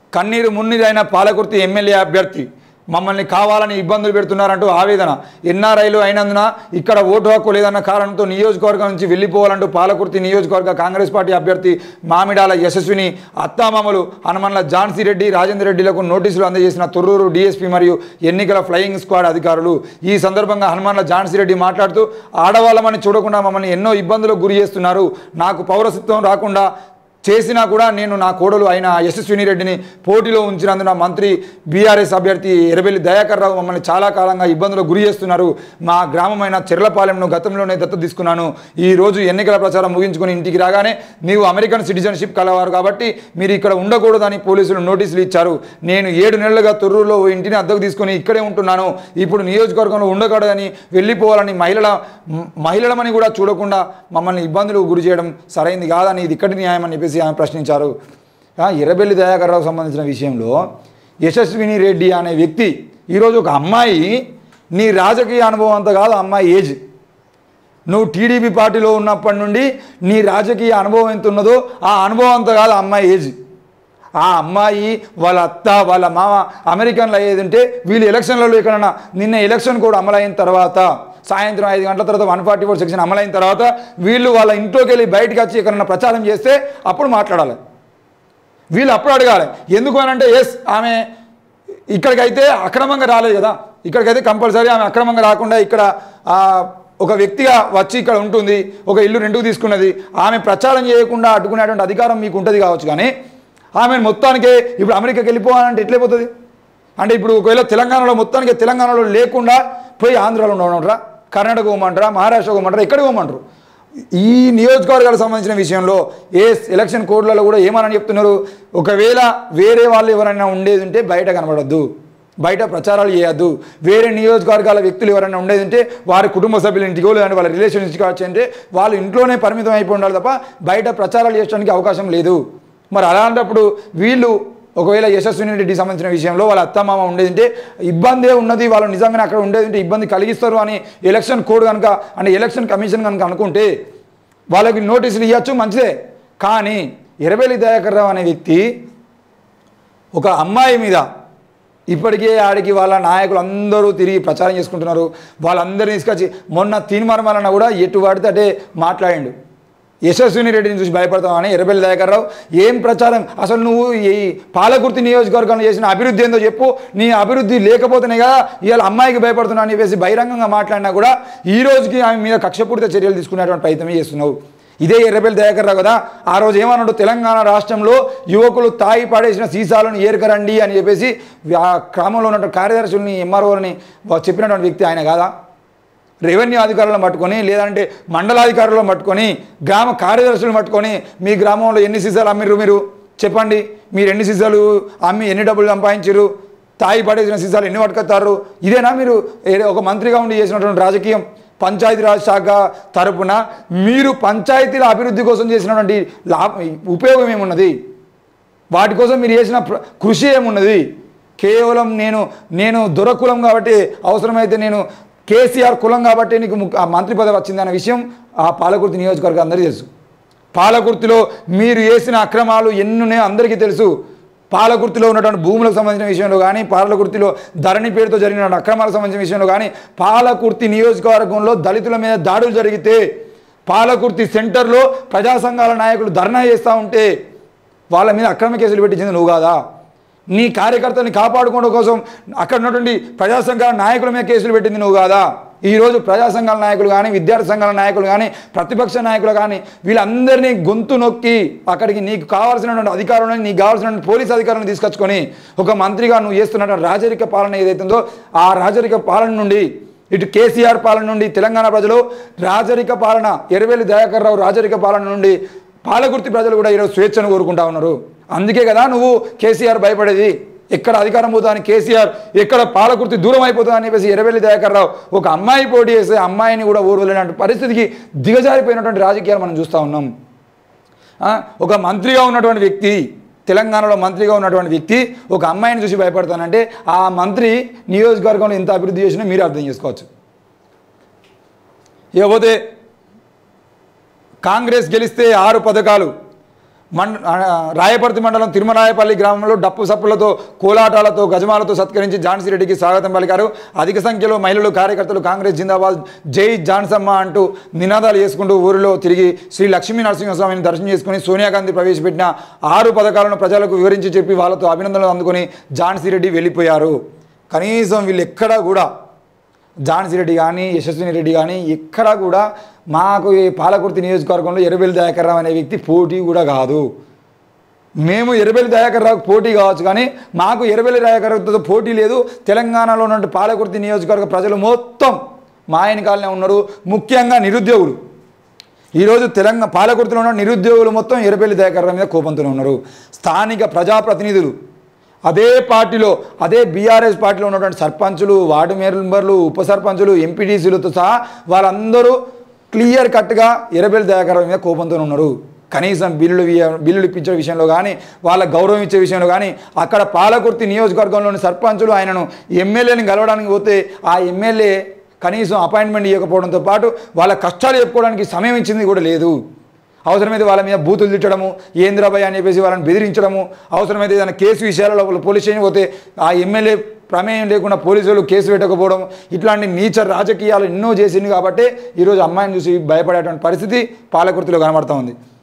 కన్నీరు మున్నీరైన పాలకుర్తి ఎమ్మెల్యే అభ్యర్థి మమ్మల్ని కావాలని ఇబ్బందులు పెడుతున్నారంటూ ఆవేదన ఎన్ఆర్ఐలు అయినందున ఇక్కడ ఓటు హక్కు లేదన్న కారణంతో నియోజకవర్గం నుంచి వెళ్ళిపోవాలంటూ పాలకుర్తి నియోజకవర్గ కాంగ్రెస్ పార్టీ అభ్యర్థి మామిడాల యశస్విని అత్తామామలు హనుమన్ల ఝాన్సీ రెడ్డి రాజేందర్ రెడ్డిలకు నోటీసులు అందజేసిన తొర్రూరు డీఎస్పీ మరియు ఎన్నికల ఫ్లయింగ్ స్క్వాడ్ అధికారులు ఈ సందర్భంగా హనుమన్ల ఝాన్సీ రెడ్డి మాట్లాడుతూ ఆడవాళ్ళమని చూడకుండా మమ్మల్ని ఎన్నో ఇబ్బందులకు గురి చేస్తున్నారు నాకు పౌరసత్వం రాకుండా చేసినా కూడా నేను నా కోడలు అయిన యశస్విని రెడ్డిని పోటీలో ఉంచినందున మంత్రి బీఆర్ఎస్ అభ్యర్థి ఎరబెల్లి దయాకర్ రావు మమ్మల్ని చాలా కాలంగా ఇబ్బందులకు గురి చేస్తున్నారు మా గ్రామమైన చెర్లపాలెంను గతంలోనే దత్తత తీసుకున్నాను ఈ రోజు ఎన్నికల ప్రచారం ముగించుకొని ఇంటికి రాగానే నీవు అమెరికన్ సిటిజన్షిప్ కలవారు కాబట్టి మీరు ఇక్కడ ఉండకూడదని పోలీసులు నోటీసులు ఇచ్చారు నేను ఏడు నెలలుగా తొర్రూరులో ఓ ఇంటిని అద్దెకు తీసుకొని ఇక్కడే ఉంటున్నాను ఇప్పుడు నియోజకవర్గంలో ఉండకూడదని వెళ్ళిపోవాలని మహిళల మ- మహిళలమని కూడా చూడకుండా మమ్మల్ని ఇబ్బందులకు గురి చేయడం సరైంది కాదని ఇది ఇక్కడి న్యాయం అని చెప్పేసి ఆమె ప్రశ్నించారు ఆ, ఎర్రబెల్లి దయాకర్ రావు సంబంధించిన విషయంలో యశస్విని రెడ్డి అనే వ్యక్తి ఈరోజు ఒక అమ్మాయి నీ రాజకీయ అనుభవం అంత కాదు ఆ అమ్మాయి ఏజ్ నువ్వు టీడీపీ పార్టీలో ఉన్నప్పటి నుండి నీ రాజకీయ అనుభవం ఎంత ఉన్నదో ఆ అనుభవం అంత కాదు ఆ అమ్మాయి ఏజ్ ఆ అమ్మాయి వాళ్ళ అత్త వాళ్ళ మామ అమెరికన్లో అయ్యేదంటే వీళ్ళు ఎలక్షన్లలో ఎక్కడన్నా నిన్న ఎలక్షన్ కూడా అమలైన తర్వాత సాయంత్రం ఐదు గంటల తర్వాత వన్ ఫార్టీ ఫోర్ సెక్షన్ అమలైన తర్వాత వీళ్ళు వాళ్ళ ఇంట్లోకి వెళ్ళి బయటకు వచ్చి ఎక్కడన్నా ప్రచారం చేస్తే అప్పుడు మాట్లాడాలి వీళ్ళు అప్పుడు అడగాలి ఎందుకు అని అంటే ఎస్ ఆమె ఇక్కడికైతే అక్రమంగా రాలేదు కదా ఇక్కడికైతే కంపల్సరీ ఆమె అక్రమంగా రాకుండా ఇక్కడ ఆ, ఒక వ్యక్తిగా వచ్చి ఇక్కడ ఉంటుంది ఒక ఇల్లు రెండుకు తీసుకున్నది ఆమె ప్రచారం చేయకుండా అడ్డుకునేటువంటి అధికారం మీకు ఉంటుంది కావచ్చు కానీ ఆమె మొత్తానికే ఇప్పుడు అమెరికాకి వెళ్ళిపోవాలంటే ఎట్లయిపోతుంది అంటే ఇప్పుడు ఒకవేళ తెలంగాణలో మొత్తానికి తెలంగాణలో లేకుండా పోయి ఆంధ్రాలో ఉండమంటారా కర్ణాటక పోమంటారా మహారాష్ట్ర పోమంటారా ఎక్కడికి పోమంటారు ఈ నియోజకవర్గాలకు సంబంధించిన విషయంలో ఏ ఎలక్షన్ కోడ్లలో కూడా ఏమని చెప్తున్నారు ఒకవేళ వేరే వాళ్ళు ఎవరైనా ఉండేది ఉంటే బయట కనబడద్దు బయట ప్రచారాలు చేయొద్దు వేరే నియోజకవర్గాల వ్యక్తులు ఎవరైనా ఉండేది ఉంటే వారి కుటుంబ సభ్యుల ఇంటికో లేదంటే వాళ్ళ రిలేషన్స్ కావచ్చు అంటే వాళ్ళు ఇంట్లోనే పరిమితం అయిపోయి ఉండాలి తప్ప బయట ప్రచారాలు చేయడానికి అవకాశం లేదు మరి అలాంటప్పుడు వీళ్ళు ఒకవేళ యశస్విని రెడ్డికి సంబంధించిన విషయంలో వాళ్ళ అత్తమామ ఉండేది ఉంటే ఇబ్బందే ఉన్నది వాళ్ళు నిజంగానే అక్కడ ఉండేది ఉంటే ఇబ్బంది కలిగిస్తారు అని ఎలక్షన్ కోడ్ కనుక అంటే ఎలక్షన్ కమిషన్ కనుక అనుకుంటే వాళ్ళకి నోటీసులు ఇవ్వచ్చు మంచిదే కానీ ఎరబెల్లి దయాకర్ రావు అనే వ్యక్తి ఒక అమ్మాయి మీద ఇప్పటికే ఆడికి వాళ్ళ నాయకులు అందరూ తిరిగి ప్రచారం చేసుకుంటున్నారు వాళ్ళందరినీ తీసుకొచ్చి మొన్న తీర్మానమాలన్న కూడా ఎటు పడితే అటే మాట్లాడిండు యశస్విని రెడ్డిని చూసి భయపడతామని ఎర్రబెల్లి దయాకర్ రావు ఏం ప్రచారం అసలు నువ్వు ఈ పాలకుర్తి నియోజకవర్గంలో చేసిన అభివృద్ధి ఏందో చెప్పు నీ అభివృద్ధి లేకపోతేనే కదా ఇవాళ అమ్మాయికి భయపడుతున్నా అని చెప్పేసి బహిరంగంగా మాట్లాడినా కూడా ఈ రోజుకి ఆమె మీద కక్షపూరిత చర్యలు తీసుకునేటువంటి ప్రయత్నమే చేస్తున్నావు ఇదే ఎర్రబెల్లి దయాకర్ రావు కదా ఆ రోజు ఏమన్నాడు తెలంగాణ రాష్ట్రంలో యువకులు తాగి పడేసిన సీసాలను ఏరుకరండి అని చెప్పేసి ఆ క్రమంలో ఉన్నటువంటి కార్యదర్శుల్ని ఎంఆర్ఓని చెప్పినటువంటి వ్యక్తి ఆయన కాదా రెవెన్యూ అధికారులను పట్టుకొని లేదంటే మండలాధికారులను పట్టుకొని గ్రామ కార్యదర్శులను పట్టుకొని మీ గ్రామంలో ఎన్ని సీసాలు అమ్మిర్రు మీరు చెప్పండి మీరు ఎన్ని సీసాలు అమ్మి ఎన్ని డబ్బులు సంపాదించారు తాయి పడేసిన సీసాలు ఎన్ని పట్టుకొస్తారు ఇదేనా మీరు ఏ- ఒక మంత్రిగా ఉండి చేసినటువంటి రాజకీయం పంచాయతీరాజ్ శాఖ తరపున మీరు పంచాయతీల అభివృద్ధి కోసం చేసినటువంటి లాభ ఉపయోగం ఏమున్నది వాటి కోసం మీరు చేసిన ప్ర- కృషి ఏమున్నది కేవలం నేను నేను దొరకులం కాబట్టి అవసరమైతే నేను కేసీఆర్ కులం కాబట్టి నీకు ము- ఆ మంత్రి పదవి వచ్చింది అనే విషయం ఆ పాలకుర్తి నియోజకవర్గం అందరికీ తెలుసు పాలకుర్తిలో మీరు చేసిన అక్రమాలు ఎన్నున్నాయో అందరికీ తెలుసు పాలకుర్తిలో ఉన్నటువంటి భూములకు సంబంధించిన విషయంలో కానీ పాలకుర్తిలో ధరణి పేరుతో జరిగిన అక్రమాలకు సంబంధించిన విషయంలో కానీ పాలకుర్తి నియోజకవర్గంలో దళితుల మీద దాడులు జరిగితే పాలకుర్తి సెంటర్లో ప్రజా సంఘాల నాయకులు ధర్నా చేస్తూ ఉంటే వాళ్ళ మీద అక్రమ కేసులు పెట్టించింది నువ్వు కాదా నీ కార్యకర్తల్ని కాపాడుకోవడం కోసం అక్కడ ఉన్నటువంటి ప్రజా సంఘాల నాయకుల మీద కేసులు పెట్టింది నువ్వు కాదా ఈరోజు ప్రజా సంఘాల నాయకులు కానీ విద్యార్థి సంఘాల నాయకులు కానీ ప్రతిపక్ష నాయకులు కానీ వీళ్ళందరినీ గొంతు నొక్కి అక్కడికి నీకు కావాల్సినటువంటి అధికారులను నీకు కావాల్సినటువంటి పోలీస్ అధికారులను తీసుకొచ్చుకొని ఒక మంత్రిగా నువ్వు చేస్తున్నటువంటి రాజరిక పాలన ఏదైతుందో ఆ రాజరిక పాలన నుండి ఇటు కేసీఆర్ పాలన నుండి తెలంగాణ ప్రజలు రాజరిక పాలన ఎరవేలి దయాకర్ రావు రాజరిక పాలన నుండి పాలకుర్తి ప్రజలు కూడా ఈరోజు స్వేచ్ఛను కోరుకుంటా ఉన్నారు అందుకే కదా నువ్వు కేసీఆర్ భయపడేది ఎక్కడ అధికారం పోతా అని కేసీఆర్ ఎక్కడ పాలకుర్తి దూరం అయిపోతుందని చెప్పేసి ఎరవెల్లి దయాకర్ రావు ఒక అమ్మాయి పోటీ చేస్తే అమ్మాయిని కూడా ఊరువలేనటువంటి పరిస్థితికి దిగజారిపోయినటువంటి రాజకీయాలు మనం చూస్తూ ఉన్నాం ఆ, ఒక మంత్రిగా ఉన్నటువంటి వ్యక్తి తెలంగాణలో మంత్రిగా ఉన్నటువంటి వ్యక్తి ఒక అమ్మాయిని చూసి భయపడతానంటే ఆ మంత్రి నియోజకవర్గంలో ఎంత అభివృద్ధి చేసినా మీరు అర్థం చేసుకోవచ్చు ఇకపోతే కాంగ్రెస్ గెలిస్తే ఆరు పథకాలు మన్ ఆ, రాయపర్తి మండలం తిరుమరాయపల్లి గ్రామంలో డప్పు సప్పులతో కోలాటాలతో గజమాలతో సత్కరించి ఝాన్సీ రెడ్డికి స్వాగతం పలికారు అధిక సంఖ్యలో మహిళలు కార్యకర్తలు కాంగ్రెస్ జిందాబాద్ జై ఝాన్సమ్మ అంటూ నినాదాలు చేసుకుంటూ ఊరిలో తిరిగి శ్రీ లక్ష్మీ నరసింహస్వామిని దర్శనం చేసుకుని సోనియా గాంధీ ప్రవేశపెట్టిన ఆరు పథకాలను ప్రజలకు వివరించి చెప్పి వాళ్ళతో అభినందనలు అందుకుని ఝాన్సీ రెడ్డి వెళ్ళిపోయారు కనీసం వీళ్ళు ఎక్కడా కూడా ఝాన్సీ రెడ్డి కానీ యశస్విని రెడ్డి కానీ ఎక్కడా కూడా మాకు ఈ పాలకుర్తి నియోజకవర్గంలో ఎర్రబెల్లి దయాకర్ రావు అనే వ్యక్తి పోటీ కూడా కాదు మేము ఎర్రబెల్లి దయాకర్ రావుకు పోటీ కావచ్చు కానీ మాకు ఎర్రబెల్లి దయాకర్ రావుతో పోటీ లేదు తెలంగాణలో ఉన్న పాలకుర్తి నియోజకవర్గ ప్రజలు మొత్తం మా వెనకాలనే ఉన్నారు ముఖ్యంగా నిరుద్యోగులు ఈరోజు తెలంగాణ పాలకుర్తిలో ఉన్న నిరుద్యోగులు మొత్తం ఎర్రబెల్లి దయాకర్ రావు మీద కోపంతోనే ఉన్నారు స్థానిక ప్రజాప్రతినిధులు అదే పార్టీలో అదే బీఆర్ఎస్ పార్టీలో ఉన్నటువంటి సర్పంచులు వార్డు మెంబర్లు ఉప సర్పంచులు ఎంపీటీసీలతో సహా వాళ్ళందరూ క్లియర్ కట్గా ఎర్రబెల్లి దయాకర్ రావు మీద కోపంతో ఉన్నారు కనీసం బిల్లులు ఇయ్య- బిల్లులు ఇప్పించే విషయంలో కానీ వాళ్ళ గౌరవం ఇచ్చే విషయంలో కానీ అక్కడ పాలకుర్తి నియోజకవర్గంలోని సర్పంచులు ఆయనను ఎమ్మెల్యేని కలవడానికి పోతే ఆ ఎమ్మెల్యే కనీసం అపాయింట్మెంట్ ఇవ్వకపోవడంతో పాటు వాళ్ళ కష్టాలు చెప్పుకోవడానికి సమయం ఇచ్చింది కూడా లేదు అవసరమైతే వాళ్ళ మీద బూతులు తిట్టడము ఏంద్రాబాయ్ అని చెప్పేసి వాళ్ళని బెదిరించడము అవసరమైతే ఏదైనా కేసు విషయాలలో వాళ్ళు పోలీస్ స్టేషన్ పోతే ఆ ఎమ్మెల్యే ప్రమేయం లేకుండా పోలీసులు కేసు పెట్టకపోవడం ఇట్లాంటి నీచ రాజకీయాలు ఎన్నో చేసింది కాబట్టి ఈరోజు అమ్మాయిని చూసి భయపడేటువంటి పరిస్థితి పాలకుర్తిలో కనబడతా ఉంది